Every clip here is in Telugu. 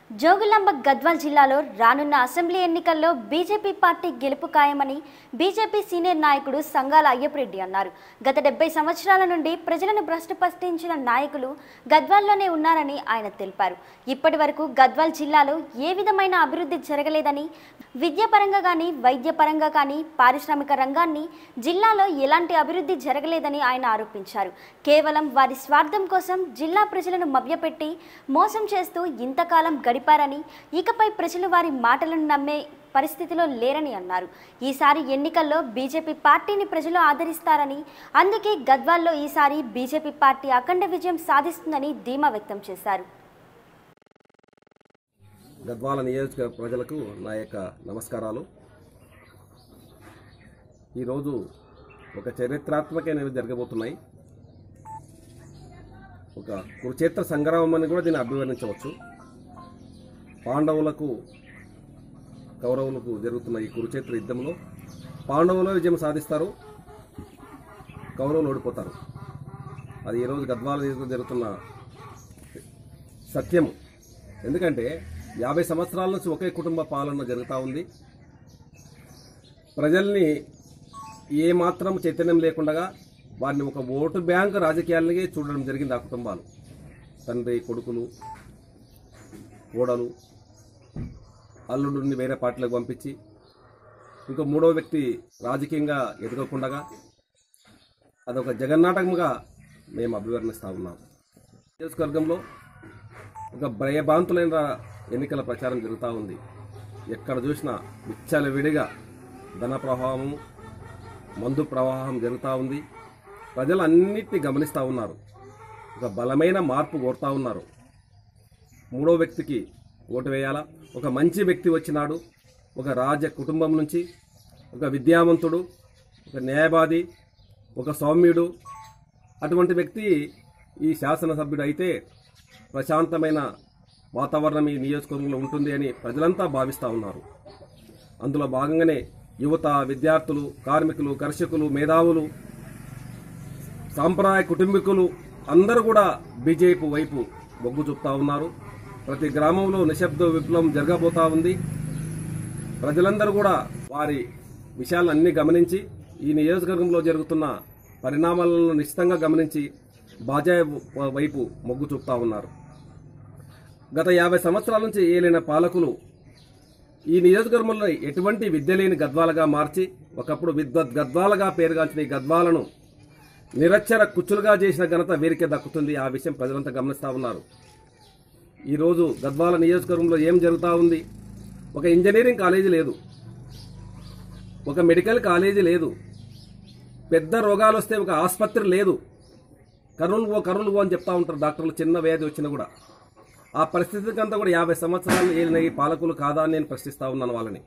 జోగులాంబ గద్వాల్ జిల్లాలో రానున్న అసెంబ్లీ ఎన్నికల్లో బీజేపీ పార్టీ గెలుపు ఖాయమని బీజేపీ సీనియర్ నాయకుడు సంగాల అయ్యప్పరెడ్డి అన్నారు గత డెబ్బై సంవత్సరాల నుండి ప్రజలను భ్రష్టు పట్టించిన నాయకులు గద్వాల్లోనే ఉన్నారని ఆయన తెలిపారు ఇప్పటి వరకు గద్వాల్ జిల్లాలో ఏ విధమైన అభివృద్ధి జరగలేదని విద్యాపరంగా కానీ వైద్యపరంగా కానీ పారిశ్రామిక రంగాన్ని జిల్లాలో ఎలాంటి అభివృద్ధి జరగలేదని ఆయన ఆరోపించారు కేవలం వారి స్వార్థం కోసం జిల్లా ప్రజలను మభ్యపెట్టి మోసం చేస్తూ ఇంతకాలం గడిపారని ఇకపై ప్రజలు వారి మాటలను నమ్మే పరిస్థితిలో లేరని అన్నారు ఈసారి ఎన్నికల్లో బీజేపీ పార్టీని ప్రజలు ఆదరిస్తారని అందుకే గద్వాల్లో ఈసారి బీజేపీ పార్టీ అఖండ విజయం సాధిస్తుందని ధీమా వ్యక్తం చేశారు గద్వాల నియోజక ప్రజలకు నా యొక్క నమస్కారాలు ఈరోజు ఒక చరిత్రాత్మకమైనవి జరగబోతున్నాయి ఒక కురుక్షేత్ర సంగ్రామం అని కూడా దీన్ని అభివర్ణించవచ్చు పాండవులకు కౌరవులకు జరుగుతున్న ఈ కురుక్షేత్ర యుద్ధంలో పాండవులు విజయం సాధిస్తారు కౌరవులు ఓడిపోతారు అది ఈరోజు గద్వాల నియోజకవర్గంలో జరుగుతున్న సత్యము ఎందుకంటే యాభై సంవత్సరాల నుంచి ఒకే కుటుంబ పాలన జరుగుతూ ఉంది ప్రజల్ని ఏ మాత్రం చైతన్యం లేకుండా వారిని ఒక ఓటు బ్యాంక్ రాజకీయాలనే చూడడం జరిగింది ఆ కుటుంబాలు తండ్రి కొడుకులు కోడలు అల్లుడిని వేరే పార్టీలకు పంపించి ఇంకో మూడో వ్యక్తి రాజకీయంగా ఎదగకుండగా అదొక జగన్నాటకంగా మేము అభివర్ణిస్తూ ఉన్నాం నియోజకవర్గంలో ఒక భయభాంతులైన ఎన్నికల ప్రచారం జరుగుతూ ఉంది ఎక్కడ చూసినా విచ్చల విడిగా ధన ప్రవాహము మందు ప్రవాహం జరుగుతూ ఉంది ప్రజలు అన్నిటిని గమనిస్తూ ఉన్నారు ఒక బలమైన మార్పు కోరుతూ ఉన్నారు మూడో వ్యక్తికి ఓటు వేయాలా ఒక మంచి వ్యక్తి వచ్చినాడు ఒక రాజ కుటుంబం నుంచి ఒక విద్యావంతుడు ఒక న్యాయవాది ఒక సౌమ్యుడు అటువంటి వ్యక్తి ఈ శాసనసభ్యుడు అయితే ప్రశాంతమైన వాతావరణం ఈ నియోజకవర్గంలో ఉంటుంది అని ప్రజలంతా భావిస్తూ ఉన్నారు అందులో భాగంగానే యువత విద్యార్థులు కార్మికులు కర్షకులు మేధావులు సాంప్రదాయ కుటుంబీకులు అందరూ కూడా బీజేపీ వైపు మొగ్గు చూపుతా ఉన్నారు ప్రతి గ్రామంలో నిశ్శబ్ద విప్లవం జరగబోతా ఉంది ప్రజలందరూ కూడా వారి విషయాలన్నీ గమనించి ఈ నియోజకవర్గంలో జరుగుతున్న పరిణామాలను నిశ్చితంగా గమనించి బాజాయ్ వైపు మొగ్గు చూపుతా ఉన్నారు గత యాభై సంవత్సరాల నుంచి ఏలిన పాలకులు ఈ నియోజకవర్గంలో ఎటువంటి విద్య లేని గద్వాలుగా మార్చి ఒకప్పుడు విద్వత్ గద్వాలుగా పేరుగాంచిన ఈ గద్వాలను నిరక్షర కుచ్చులుగా చేసిన ఘనత వీరికే దక్కుతుంది ఆ విషయం ప్రజలంతా గమనిస్తూ ఉన్నారు ఈరోజు గద్వాల నియోజకవర్గంలో ఏం జరుగుతూ ఉంది ఒక ఇంజనీరింగ్ కాలేజీ లేదు ఒక మెడికల్ కాలేజీ లేదు పెద్ద రోగాలు వస్తే ఒక ఆసుపత్రి లేదు కర్నూలు పో కర్నూలు పో అని చెప్తా ఉంటారు డాక్టర్లు చిన్న వ్యాధి వచ్చినా కూడా ఆ పరిస్థితికి అంతా కూడా యాభై సంవత్సరాలు ఏలిన ఈ పాలకులు కాదా అని నేను ప్రశ్నిస్తా ఉన్నాను వాళ్ళని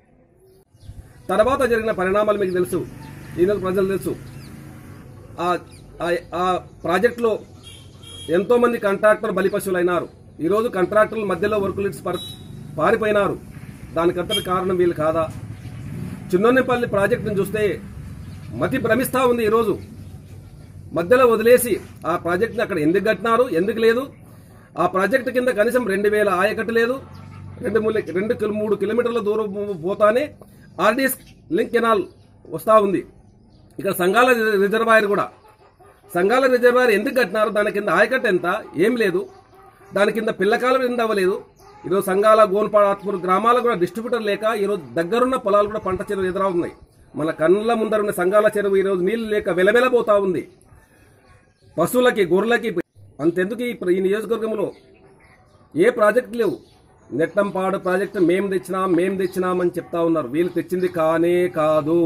తర్వాత జరిగిన పరిణామాలు మీకు తెలుసు ఈరోజు ప్రజలు తెలుసు ఆ- ఆ- ఆ ప్రాజెక్టులో ఎంతో మంది కాంట్రాక్టర్ బలిపశువులు అయినారు ఈరోజు కాంట్రాక్టర్ల మధ్యలో వర్కులు ఇచ్చి పర్- పారిపోయినారు దానికంతటి కారణం వీళ్ళు కాదా చిన్నోనిపల్లి ప్రాజెక్టును చూస్తే మతి భ్రమిస్తా ఉంది ఈరోజు మధ్యలో వదిలేసి ఆ ప్రాజెక్ట్ని అక్కడ ఎందుకు కట్టినారు ఎందుకు లేదు ఆ ప్రాజెక్టు కింద కనీసం రెండు వేల ఆయకట్టు లేదు రెండు మూల రెండు కిలో మూడు కిలోమీటర్ల దూరం పోతానే ఆర్డీఎస్ లింక్ కెనాల్ వస్తూ ఉంది ఇక్కడ సంఘాల రిజర్వాయర్ కూడా సంఘాల రిజర్వాయర్ ఎందుకు కట్టినారు దాని కింద ఆయకట్టు ఎంత ఏం లేదు దాని కింద పిల్లకాలం ఎందుకు అవ్వలేదు ఈరోజు సంఘాల గోన్పాడ ఆత్మూరు గ్రామాలకు కూడా డిస్ట్రిబ్యూటర్ లేక ఈరోజు దగ్గరున్న పొలాలు కూడా పంట చెరువు ఎదురవుతున్నాయి మన కళ్ళ ముందర ఉన్న సంఘాల చెరువు ఈరోజు నీళ్లు లేక వెలవెలబోతా ఉంది పశువులకి గొర్రెలకి అంతెందుకు ఈ ఈ నియోజకవర్గంలో ఏ ప్రాజెక్టు లేవు నెట్టంపాడు ప్రాజెక్టు మేం తెచ్చినాం మేం తెచ్చినామని చెప్తా ఉన్నారు వీళ్ళు తెచ్చింది కానే కాదు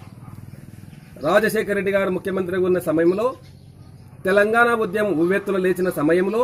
రాజశేఖర రెడ్డి గారు ముఖ్యమంత్రిగా ఉన్న సమయంలో తెలంగాణ ఉద్యమం ఉవ్వెత్తున లేచిన సమయంలో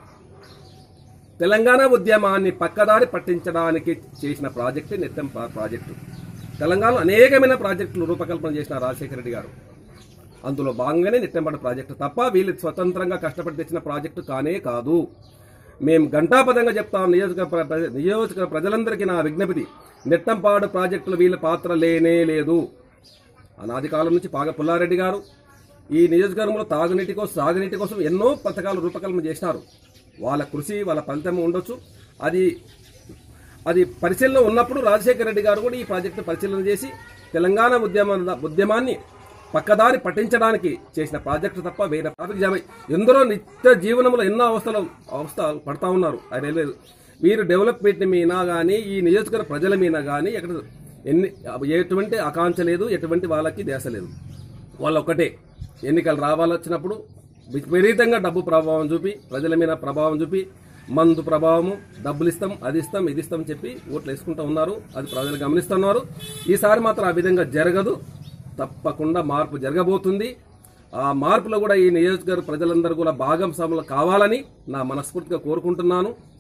తెలంగాణ ఉద్యమాన్ని పక్కదారి పట్టించడానికి చేసిన ప్రాజెక్టు నెత్తం ప్రా- ప్రాజెక్టు తెలంగాణలో అనేకమైన ప్రాజెక్టులు రూపకల్పన చేసిన రాజశేఖర రెడ్డి గారు అందులో భాగంగానే నెట్టంపాడు ప్రాజెక్టు తప్ప వీళ్ళు స్వతంత్రంగా కష్టపడి తెచ్చిన ప్రాజెక్టు కానే కాదు మేము ఘంటాపదంగా చెప్తాం నియోజక ప్ర- ప్ర- నియోజక ప్రజలందరికీ నా విజ్ఞప్తి నెట్టంపాడు ప్రాజెక్టులో వీళ్ళ పాత్ర లేనే లేదు అనాది కాలం నుంచి పాగ పుల్లారెడ్డి గారు ఈ నియోజకవర్గంలో తాగునీటి కోసం సాగునీటి కోసం ఎన్నో పథకాలు రూపకల్పన చేసినారు వాళ్ళ కృషి వాళ్ళ ఫలితం ఉండొచ్చు అది అది పరిశీలనలో ఉన్నప్పుడు రాజశేఖర రెడ్డి గారు కూడా ఈ ప్రాజెక్టు పరిశీలన చేసి తెలంగాణ ఉద్యమ ఉద్యమాన్ని పక్కదారి పట్టించడానికి చేసిన ప్రాజెక్టు తప్ప వేరే ట్రాఫిక్ జామ్ అయి ఎందరో నిత్య జీవనంలో ఎన్నో అవస్థలు అవస్థ పడతా ఉన్నారు ఆ రైల్వే వీరు డెవలప్మెంట్ మీద కానీ ఈ నియోజకవర్గ ప్రజల మీద కానీ ఎక్కడ ఎన్ని ఎటువంటి ఆకాంక్ష లేదు ఎటువంటి వాళ్ళకి దేశ లేదు వాళ్ళు ఒక్కటే ఎన్నికలు రావాలొచ్చినప్పుడు విపరీతంగా డబ్బు ప్రభావం చూపి ప్రజల మీద ప్రభావం చూపి మందు ప్రభావము డబ్బులు ఇస్తాం అది ఇస్తాం ఇది ఇస్తాం చెప్పి ఓట్లు వేసుకుంటూ ఉన్నారు అది ప్రజలు గమనిస్తున్నారు ఈసారి మాత్రం ఆ విధంగా జరగదు తప్పకుండా మార్పు జరగబోతుంది ఆ మార్పులో కూడా ఈ నియోజకవర్గ ప్రజలందరూ కూడా భాగస్వాములు కావాలని నా మనస్ఫూర్తిగా కోరుకుంటున్నాను